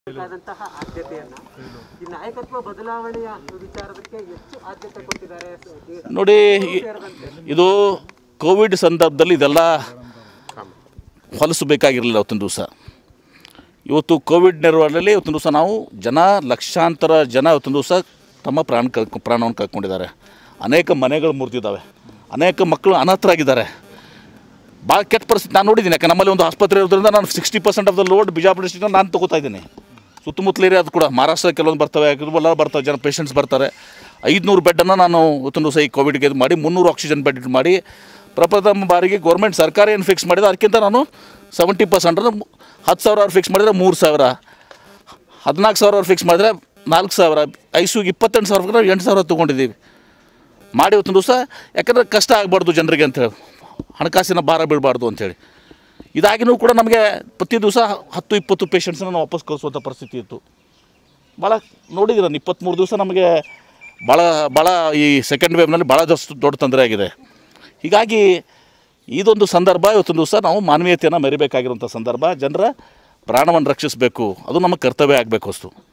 ಬೇಕಾದಂತಹ ಆದ್ಯತೆಯನ್ನ ಈ ನಾಯಕತ್ವ ಬದಲಾವಣೆಯ ವಿಚಾರದಕ್ಕೆ ಹೆಚ್ಚು ಆದ್ಯತೆ ಕೊಟ್ಟಿದ್ದಾರೆ ನೋಡಿ ಇ- ಇದು ಕೋವಿಡ್ ಸಂದರ್ಭದಲ್ಲಿ ಇದೆಲ್ಲ ಹೊಲಿಸಬೇಕಾಗಿರಲಿಲ್ಲ ಅವತ್ತಿನ ದಿವಸ ಇವತ್ತು ಕೋವಿಡ್ ನಿರ್ವಹಣೆಯಲ್ಲಿ ಇವತ್ತಿನ ದಿವಸ ನಾವು ಜನ ಲಕ್ಷಾಂತರ ಜನ ಇವತ್ತಿನ ದಿವಸ ತಮ್ಮ ಪ್ರಾಣ ಕಳ್ಕೊ ಪ್ರಾಣವನ್ನು ಕಳ್ಕೊಂಡಿದ್ದಾರೆ ಅನೇಕ ಮನೆಗಳು ಮುರಿದಿದ್ದಾವೆ ಅನೇಕ ಮಕ್ಕಳು ಅನಾಥರಾಗಿದ್ದಾರೆ ಭಾಳ ಕೆಟ್ಟ ಪರಿಸ್ಥಿತಿ ನಾನು ನೋಡಿದ್ದೀನಿ ಯಾಕೆ ನಮ್ಮಲ್ಲಿ ಒಂದು ಆಸ್ಪತ್ರೆ ಇರೋದ್ರಿಂದ ನಾನು sixty percent of the load Bijapur district ನಾನು ತಗೋತಾ ಇದ್ದೀನಿ ಸುತ್ತಮುತ್ತಲ ಏರಿಯಾದ ಕೂಡ ಮಹಾರಾಷ್ಟ್ರ ಕೆಲವೊಂದು ಬರ್ತವೆ ಎಲ್ಲ ಬರ್ತಾರೆ ಜನ ಪೇಷಂಟ್ಸ್ ಬರ್ತಾರೆ ಐದುನೂರು ಬೆಡ್ಡನ್ನು ನಾನು ಇವತ್ತೊಂದು ದಿವಸ ಈ ಕೋವಿಡ್ಗೆ ಇದು ಮಾಡಿ ಮುನ್ನೂರು ಆಕ್ಸಿಜನ್ ಬೆಡ್ ಇದು ಮಾಡಿ ಪ್ರಪ್ರಥಮ ಬಾರಿಗೆ ಗೌರ್ಮೆಂಟ್ ಸರ್ಕಾರ ಏನು ಫಿಕ್ಸ್ ಮಾಡಿದೆ ಅದಕ್ಕಿಂತ ನಾನು ಸೆವೆಂಟಿ ಪರ್ಸೆಂಟ್ ಅಂದರೆ ಹತ್ತು ಸಾವಿರ ಅವ್ರು ಫಿಕ್ಸ್ ಮಾಡಿದರೆ ಮೂರು ಸಾವಿರ ಹದಿನಾಲ್ಕು ಸಾವಿರ ಅವ್ರು ಫಿಕ್ಸ್ ಮಾಡಿದರೆ ನಾಲ್ಕು ಸಾವಿರ ಐಸುಗೆ ಇಪ್ಪತ್ತೆಂಟು ಸಾವಿರ ಎಂಟು ಸಾವಿರ ತೊಗೊಂಡಿದ್ದೀವಿ ಮಾಡಿ ಇವತ್ತಿನ ದಿವಸ ಯಾಕಂದರೆ ಕಷ್ಟ ಆಗಬಾರ್ದು ಜನರಿಗೆ ಅಂತೇಳಿ ಹಣಕಾಸಿನ ಭಾರ ಬೀಳಬಾರ್ದು ಅಂಥೇಳಿ ಇದಾಗಿನೂ ಕೂಡ ನಮಗೆ ಪ್ರತಿ ದಿವಸ ಹತ್ತು ಇಪ್ಪತ್ತು ಪೇಷಂಟ್ಸನ್ನ ನಾವು ವಾಪಸ್ ಕಳಿಸುವಂಥ ಪರಿಸ್ಥಿತಿ ಇತ್ತು ಭಾಳ ನೋಡಿದ್ದೀರ ಇಪ್ಪತ್ತ್ಮೂರು ದಿವಸ ನಮಗೆ ಭಾಳ ಭಾಳ ಈ ಸೆಕೆಂಡ್ ವೇವ್ನಲ್ಲಿ ಭಾಳ ಜಾಸ್ತಿ ದೊಡ್ಡ ತೊಂದರೆ ಆಗಿದೆ ಹೀಗಾಗಿ ಇದೊಂದು ಸಂದರ್ಭ ಇವತ್ತೊಂದು ದಿವಸ ನಾವು ಮಾನವೀಯತೆಯನ್ನು ಮೆರಿಬೇಕಾಗಿರುವಂಥ ಸಂದರ್ಭ ಜನರ ಪ್ರಾಣವನ್ನು ರಕ್ಷಿಸಬೇಕು ಅದು ನಮ್ಮ ಕರ್ತವ್ಯ ಆಗಬೇಕು ಅಷ್ಟು